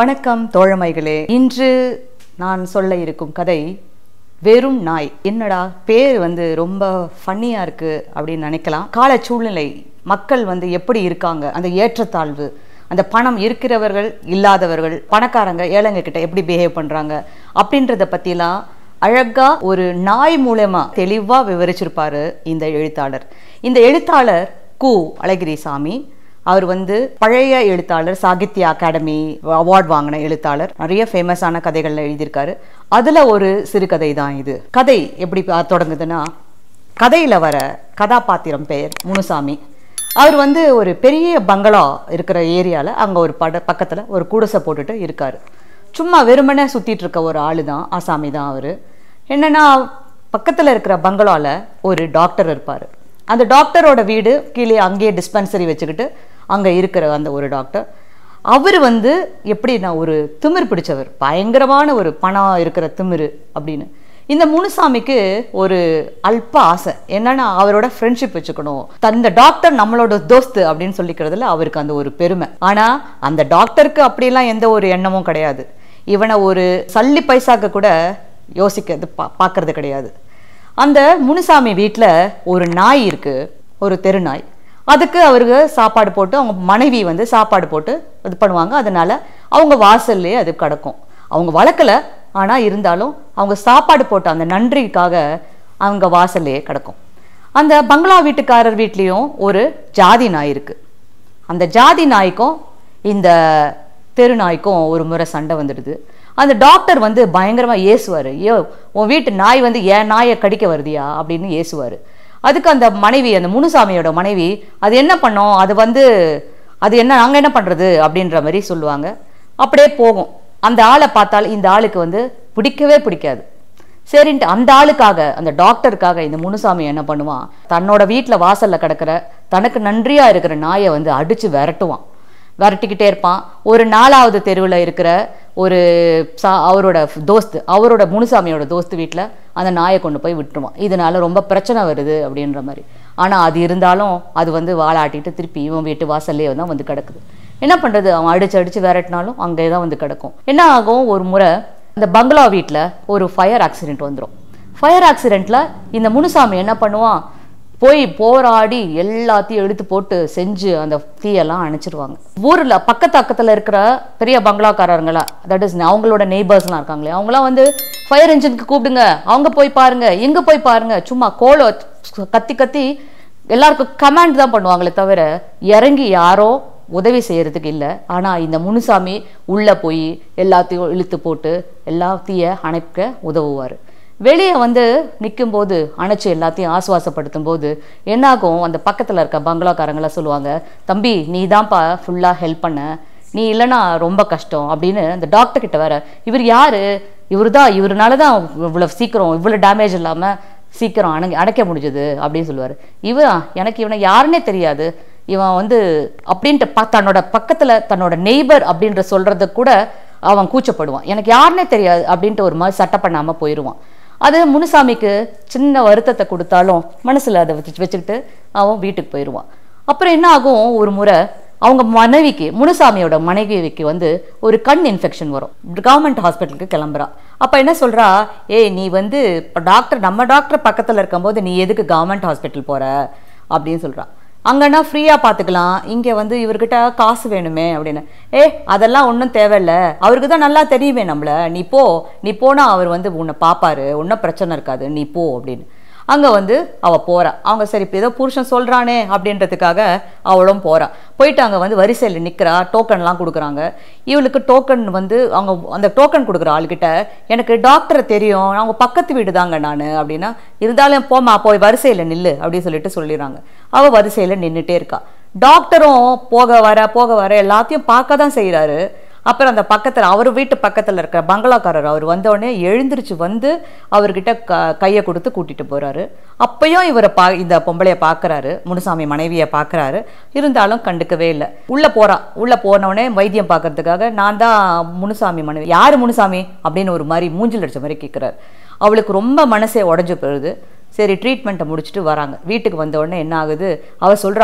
வணக்கம் தோழமைகளே இன்று நான் சொல்ல இருக்கும் கதை வெறும் நாய் என்னடா பேர் வந்து ரொம்ப ஃபன்னியாக இருக்குது அப்படின்னு நினைக்கலாம் கால சூழ்நிலை மக்கள் வந்து எப்படி இருக்காங்க அந்த ஏற்றத்தாழ்வு அந்த பணம் இருக்கிறவர்கள் இல்லாதவர்கள் பணக்காரங்க ஏழைங்க கிட்ட எப்படி பிஹேவ் பண்ணுறாங்க அப்படின்றத பற்றிலாம் அழகாக ஒரு நாய் மூலமா தெளிவாக விவரிச்சிருப்பாரு இந்த எழுத்தாளர் இந்த எழுத்தாளர் கு அழகிரிசாமி அவர் வந்து பழைய எழுத்தாளர் சாகித்ய அகாடமி அவார்ட் வாங்கின எழுத்தாளர் நிறைய ஃபேமஸான கதைகள்ல எழுதியிருக்காரு அதுல ஒரு சிறுகதை தான் இது கதை எப்படி பா- தொடங்குதுன்னா கதையில வர கதாபாத்திரம் பெயர் முனுசாமி அவர் வந்து ஒரு பெரிய பங்களா இருக்கிற ஏரியால அங்க ஒரு பட பக்கத்துல ஒரு குடிசை போட்டுட்டு இருக்காரு சும்மா வெறுமனே சுத்திட்டு இருக்க ஒரு ஆளு தான் ஆசாமி தான் அவரு என்னன்னா பக்கத்துல இருக்கிற பங்களால ஒரு டாக்டர் இருப்பாரு அந்த டாக்டரோட வீடு கீழே அங்கேயே டிஸ்பென்சரி வச்சுக்கிட்டு அங்க இருக்கிற அந்த ஒரு டாக்டர் அவர் வந்து எப்படின்னா ஒரு திமிர் பிடிச்சவர் பயங்கரமான ஒரு பணம் இருக்கிற திமிரு அப்படின்னு இந்த முனுசாமிக்கு ஒரு அல்ப ஆசை என்னன்னா அவரோட ஃப்ரெண்ட்ஷிப் வச்சுக்கணும் தந்த டாக்டர் நம்மளோட தோஸ்து அப்படின்னு சொல்லிக்கிறதுல அவருக்கு அந்த ஒரு பெருமை ஆனா அந்த டாக்டருக்கு அப்படியெல்லாம் எந்த ஒரு எண்ணமும் கிடையாது இவனை ஒரு சல்லி பைசாக்கு கூட யோசிக்கிறது பா பார்க்கறது கிடையாது அந்த முனுசாமி வீட்டில் ஒரு நாய் இருக்கு ஒரு தெரு நாய் அதுக்கு அவருக்கு சாப்பாடு போட்டு அவங்க மனைவி வந்து சாப்பாடு போட்டு இது பண்ணுவாங்க அதனால அவங்க வாசல்லே அது கிடக்கும் அவங்க வளர்க்கல ஆனா இருந்தாலும் அவங்க சாப்பாடு போட்ட அந்த நன்றிக்காக அவங்க வாசல்லே கிடக்கும் அந்த பங்களா வீட்டுக்காரர் வீட்லேயும் ஒரு ஜாதி நாய் இருக்கு அந்த ஜாதி நாய்க்கும் இந்த தெரு நாய்க்கும் ஒரு முறை சண்டை வந்துடுது அந்த டாக்டர் வந்து பயங்கரமா ஏசுவார் ஐயோ உன் வீட்டு நாய் வந்து என் நாயை கடிக்க வருதியா அப்படின்னு ஏசுவார் அதுக்கு அந்த மனைவி அந்த முனுசாமியோட மனைவி அது என்ன பண்ணோம் அது வந்து அது என்ன நாங்கள் என்ன பண்ணுறது அப்படின்ற மாதிரி சொல்லுவாங்க அப்படியே போகும் அந்த ஆளை பார்த்தால் இந்த ஆளுக்கு வந்து பிடிக்கவே பிடிக்காது சரின்ட்டு அந்த ஆளுக்காக அந்த டாக்டருக்காக இந்த முனுசாமி என்ன பண்ணுவான் தன்னோட வீட்டில் வாசல்ல கிடக்கிற தனக்கு நன்றியா இருக்கிற நாயை வந்து அடிச்சு விரட்டுவான் விரட்டிக்கிட்டே இருப்பான் ஒரு நாலாவது தெருவில் இருக்கிற ஒரு சா அவரோட தோஸ்து அவரோட முனுசாமியோட தோஸ்து வீட்டில் அந்த நாயை கொண்டு போய் விட்டுருவான் இதனால ரொம்ப பிரச்சனை வருது அப்படின்ற மாதிரி ஆனால் அது இருந்தாலும் அது வந்து வாலாட்டிட்டு திருப்பி இவன் வீட்டு வாசல்லே தான் வந்து கிடக்குது என்ன பண்ணுறது அவன் அடிச்சு அடிச்சு விரட்டினாலும் அங்கே தான் வந்து கிடக்கும் என்ன ஆகும் ஒரு முறை இந்த பங்களா வீட்டில் ஒரு ஃபயர் ஆக்சிடென்ட் வந்துடும் ஃபயர் ஆக்சிடெண்ட்டில் இந்த முனுசாமி என்ன பண்ணுவான் போய் போராடி எல்லாத்தையும் எடுத்து போட்டு செஞ்சு அந்த தீயெல்லாம் அணைச்சிருவாங்க ஊரில் பக்கத்து பக்கத்தில் இருக்கிற பெரிய பங்களாக்காரங்களா தட் இஸ் அவங்களோட நெய்பர்ஸ்லாம் இருக்காங்களே அவங்களாம் வந்து ஃபயர் இன்ஜினுக்கு கூப்பிடுங்க அவங்க போய் பாருங்க எங்கே போய் பாருங்க சும்மா கோலை கத்தி கத்தி எல்லாருக்கும் கமாண்ட் தான் பண்ணுவாங்களே தவிர இறங்கி யாரோ உதவி செய்யறதுக்கு இல்லை ஆனால் இந்த முனுசாமி உள்ளே போய் எல்லாத்தையும் இழுத்து போட்டு எல்லாத்தையும் அணைக்க உதவுவார் வெளியே வந்து நிற்கும்போது அணைச்சு எல்லாத்தையும் ஆசுவாசப்படுத்தும் போது என்னாகும் அந்த பக்கத்தில் இருக்க பங்களாக்காரங்களாம் சொல்லுவாங்க தம்பி நீ தான்ப்பா ஃபுல்லாக ஹெல்ப் பண்ண நீ இல்லைன்னா ரொம்ப கஷ்டம் அப்படின்னு அந்த டாக்டர் கிட்ட வேற இவர் யாரு இவர் தான் இவருனால தான் இவ்வளோ சீக்கிரம் இவ்வளோ டேமேஜ் இல்லாமல் சீக்கிரம் அணை அடைக்க முடிஞ்சது அப்படின்னு சொல்லுவார் இவன் எனக்கு இவனை யாருன்னே தெரியாது இவன் வந்து அப்படின்ட்டு ப தன்னோட பக்கத்தில் தன்னோட நெய்பர் அப்படின்ற சொல்கிறத கூட அவன் கூச்சப்படுவான் எனக்கு யாருன்னே தெரியாது அப்படின்ட்டு ஒரு மாதிரி சட்டை பண்ணாமல் போயிடுவான் அது முனுசாமிக்கு சின்ன வருத்தத்தை கொடுத்தாலும் மனசில் அதை வச்சு வச்சுக்கிட்டு அவன் வீட்டுக்கு போயிடுவான் அப்புறம் என்ன ஆகும் ஒரு முறை அவங்க மனைவிக்கு முனுசாமியோட மனைவிக்கு வந்து ஒரு கண் இன்ஃபெக்ஷன் வரும் கவர்மெண்ட் ஹாஸ்பிட்டலுக்கு கிளம்புறா அப்போ என்ன சொல்றா ஏய் நீ வந்து இப்போ டாக்டர் நம்ம டாக்டர் பக்கத்தில் இருக்கும்போது நீ எதுக்கு கவர்மெண்ட் ஹாஸ்பிட்டல் போற அப்படின்னு சொல்றா அங்கன்னா ஃப்ரீயாக பார்த்துக்கலாம் இங்கே வந்து இவர்கிட்ட காசு வேணுமே அப்படின்னு ஏ அதெல்லாம் ஒன்றும் தேவையில்ல அவருக்கு தான் நல்லா தெரியுமே நம்மள நீ போ நீ போனால் அவர் வந்து உன்னை பார்ப்பாரு ஒன்றும் பிரச்சனை இருக்காது நீ போ அப்படின்னு அங்கே வந்து அவள் போறா அவங்க சரி இப்போ ஏதோ புருஷன் சொல்கிறானே அப்படின்றதுக்காக அவளும் போறா போயிட்டு அங்கே வந்து வரிசையில் நிற்கிறா டோக்கன்லாம் கொடுக்குறாங்க இவளுக்கு டோக்கன் வந்து அவங்க அந்த டோக்கன் கொடுக்குற ஆளுகிட்ட எனக்கு டாக்டரை தெரியும் அவங்க பக்கத்து வீடு தாங்க நான் அப்படின்னா இருந்தாலும் போமா போய் வரிசையில் நில்லு அப்படின்னு சொல்லிட்டு சொல்லிடுறாங்க அவள் வரிசையில் நின்றுட்டே இருக்கா டாக்டரும் போக வர போக வர எல்லாத்தையும் பார்க்க தான் செய்கிறாரு அப்புறம் அந்த பக்கத்தில் அவர் வீட்டு பக்கத்தில் இருக்கிற பங்களாக்காரர் அவர் வந்தோடனே எழுந்திருச்சு வந்து அவர்கிட்ட க கையை கொடுத்து கூட்டிட்டு போறாரு அப்பயும் இவரை பா இந்த பொம்பளைய பார்க்கறாரு முனுசாமி மனைவியை பார்க்கறாரு இருந்தாலும் கண்டுக்கவே இல்லை உள்ள போறா உள்ள போனவொடனே வைத்தியம் பார்க்கறதுக்காக நான் தான் முனுசாமி மனைவி யாரு முனுசாமி அப்படின்னு ஒரு மாதிரி மூஞ்சில் அடிச்ச மாதிரி கேட்குறாரு அவளுக்கு ரொம்ப மனசே உடஞ்சு போயிடுது சரி ட்ரீட்மெண்ட்டை முடிச்சுட்டு வராங்க வீட்டுக்கு வந்த உடனே என்ன ஆகுது அவ சொல்றா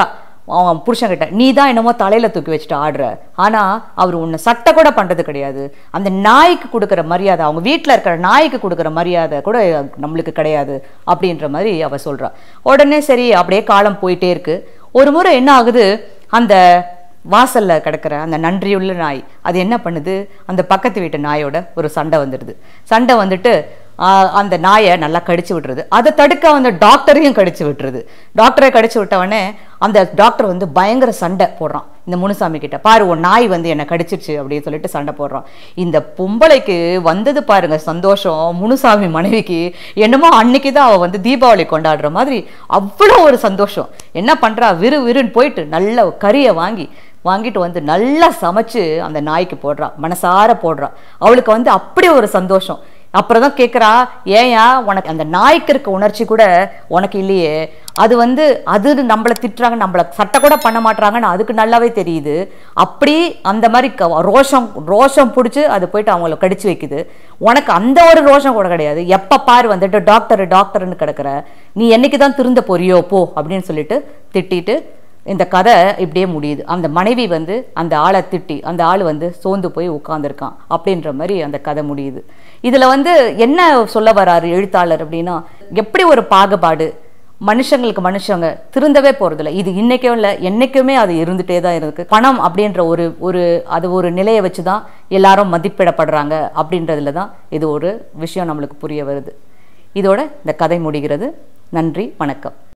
அவன் புருஷன்கிட்ட நீ தான் என்னமோ தலையில தூக்கி வச்சுட்டு ஆடுற ஆனா அவர் உன்னை சட்டை கூட பண்றது கிடையாது அந்த நாய்க்கு கொடுக்குற மரியாதை அவங்க வீட்டில் இருக்கிற நாய்க்கு கொடுக்குற மரியாதை கூட நம்மளுக்கு கிடையாது அப்படின்ற மாதிரி அவ சொல்றா உடனே சரி அப்படியே காலம் போயிட்டே இருக்கு ஒரு முறை என்ன ஆகுது அந்த வாசல்ல கிடக்கிற அந்த நன்றியுள்ள நாய் அது என்ன பண்ணுது அந்த பக்கத்து வீட்டு நாயோட ஒரு சண்டை வந்துடுது சண்டை வந்துட்டு ஆஹ், அந்த நாயை நல்லா கடிச்சு விட்டுருது அதை தடுக்க அந்த டாக்டரையும் கடிச்சு விட்டுருது டாக்டரை கடிச்சு விட்டவொடனே அந்த டாக்டர் வந்து பயங்கர சண்டை போடுறான் இந்த முனுசாமி கிட்ட பாரு உன் நாய் வந்து என்னை கடிச்சிருச்சு அப்படின்னு சொல்லிட்டு சண்டை போடுறான் இந்த பொம்பளைக்கு வந்தது பாருங்க சந்தோஷம் முனுசாமி மனைவிக்கு என்னமோ அன்னைக்கு தான் அவ வந்து தீபாவளி கொண்டாடுற மாதிரி அவ்வளோ ஒரு சந்தோஷம் என்ன பண்றா விறு விறுன்னு போயிட்டு நல்ல கறியை வாங்கி வாங்கிட்டு வந்து நல்லா சமைச்சு அந்த நாய்க்கு போடுறா மனசார போடுறா அவளுக்கு வந்து அப்படி ஒரு சந்தோஷம் அப்புறம் தான் கேட்குறா ஏயா உனக்கு அந்த நாய்க்கு இருக்க உணர்ச்சி கூட உனக்கு இல்லையே அது வந்து அது நம்மளை திட்டுறாங்க நம்மளை சட்டை கூட பண்ண மாட்றாங்கன்னு அதுக்கு நல்லாவே தெரியுது அப்படி அந்த மாதிரி க- ரோஷம் ரோஷம் பிடிச்சி அது போயிட்டு அவங்கள கடிச்சு வைக்குது உனக்கு அந்த ஒரு ரோஷம் கூட கிடையாது எப்போ பாரு வந்துட்டு டாக்டர் டாக்டர்னு கிடக்குற நீ என்னைக்கு தான் திருந்த போறியோ போ அப்படின்னு சொல்லிட்டு திட்டிட்டு இந்த கதை இப்படியே முடியுது அந்த மனைவி வந்து அந்த ஆளை திட்டி அந்த ஆள் வந்து சோர்ந்து போய் உட்காந்துருக்கான் அப்படின்ற மாதிரி அந்த கதை முடியுது இதில் வந்து என்ன சொல்ல வராரு எழுத்தாளர் அப்படின்னா எப்படி ஒரு பாகுபாடு மனுஷங்களுக்கு மனுஷங்க திருந்தவே போறதில்ல இது இன்னைக்கும் இல்லை என்னைக்குமே அது இருந்துட்டே தான் இருக்கு பணம் அப்படின்ற ஒரு ஒரு அது ஒரு நிலையை வச்சு தான் எல்லாரும் மதிப்பிடப்படுறாங்க அப்படின்றதுல தான் இது ஒரு விஷயம் நம்மளுக்கு புரிய வருது இதோட இந்த கதை முடிகிறது நன்றி வணக்கம்